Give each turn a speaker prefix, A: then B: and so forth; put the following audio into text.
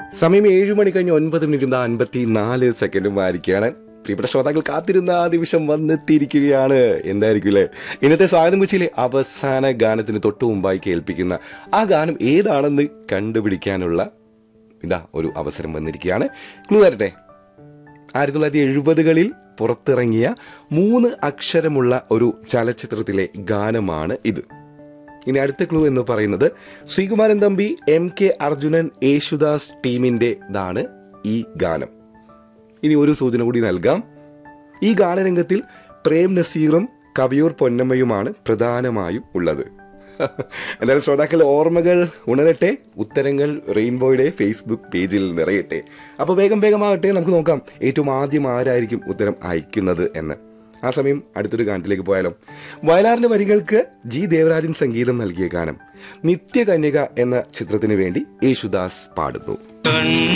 A: സമയം ഏഴ് മണി കഴിഞ്ഞ് ഒൻപത് മിനിറ്റും അൻപത്തി നാല് സെക്കൻഡും ആയിരിക്കുകയാണ് പ്രിയപ്പെട്ട ശ്രോതാക്കൾ കാത്തിരുന്ന ആ നിമിഷം വന്നെത്തിയിരിക്കുകയാണ് എന്തായിരിക്കും അല്ലേ ഇന്നത്തെ സ്വാഗതം കൊച്ചിയിലെ അവസാന ഗാനത്തിന് തൊട്ടു മുമ്പായി കേൾപ്പിക്കുന്ന ആ ഗാനം ഏതാണെന്ന് കണ്ടുപിടിക്കാനുള്ള ഇതാ ഒരു അവസരം വന്നിരിക്കുകയാണ് ക്ലൂ തരട്ടെ ആയിരത്തി തൊള്ളായിരത്തി എഴുപതുകളിൽ പുറത്തിറങ്ങിയ മൂന്ന് അക്ഷരമുള്ള ഒരു ചലച്ചിത്രത്തിലെ ഗാനമാണ് ഇത് ഇനി അടുത്ത ക്ലൂ എന്ന് പറയുന്നത് ശ്രീകുമാരൻ തമ്പി എം കെ അർജുനൻ യേശുദാസ് ടീമിൻ്റെതാണ് ഈ ഗാനം ഇനി ഒരു സൂചന കൂടി നൽകാം ഈ ഗാനരംഗത്തിൽ പ്രേം നസീറും കവിയൂർ പൊന്നമ്മയുമാണ് പ്രധാനമായും ഉള്ളത് എന്തായാലും ശ്രോതാക്കൾ ഓർമ്മകൾ ഉണരട്ടെ ഉത്തരങ്ങൾ റെയിൻബോയുടെ ഫേസ്ബുക്ക് പേജിൽ നിറയട്ടെ അപ്പോൾ വേഗം വേഗമാകട്ടെ നമുക്ക് നോക്കാം ഏറ്റവും ആദ്യം ആരായിരിക്കും ഉത്തരം അയക്കുന്നത് എന്ന് ആ സമയം അടുത്തൊരു ഗാനത്തിലേക്ക് പോയാലോ വയലാറിന്റെ വരികൾക്ക് ജി ദേവരാജൻ സംഗീതം നൽകിയ ഗാനം നിത്യകന്യക എന്ന ചിത്രത്തിന് വേണ്ടി യേശുദാസ് പാടുന്നു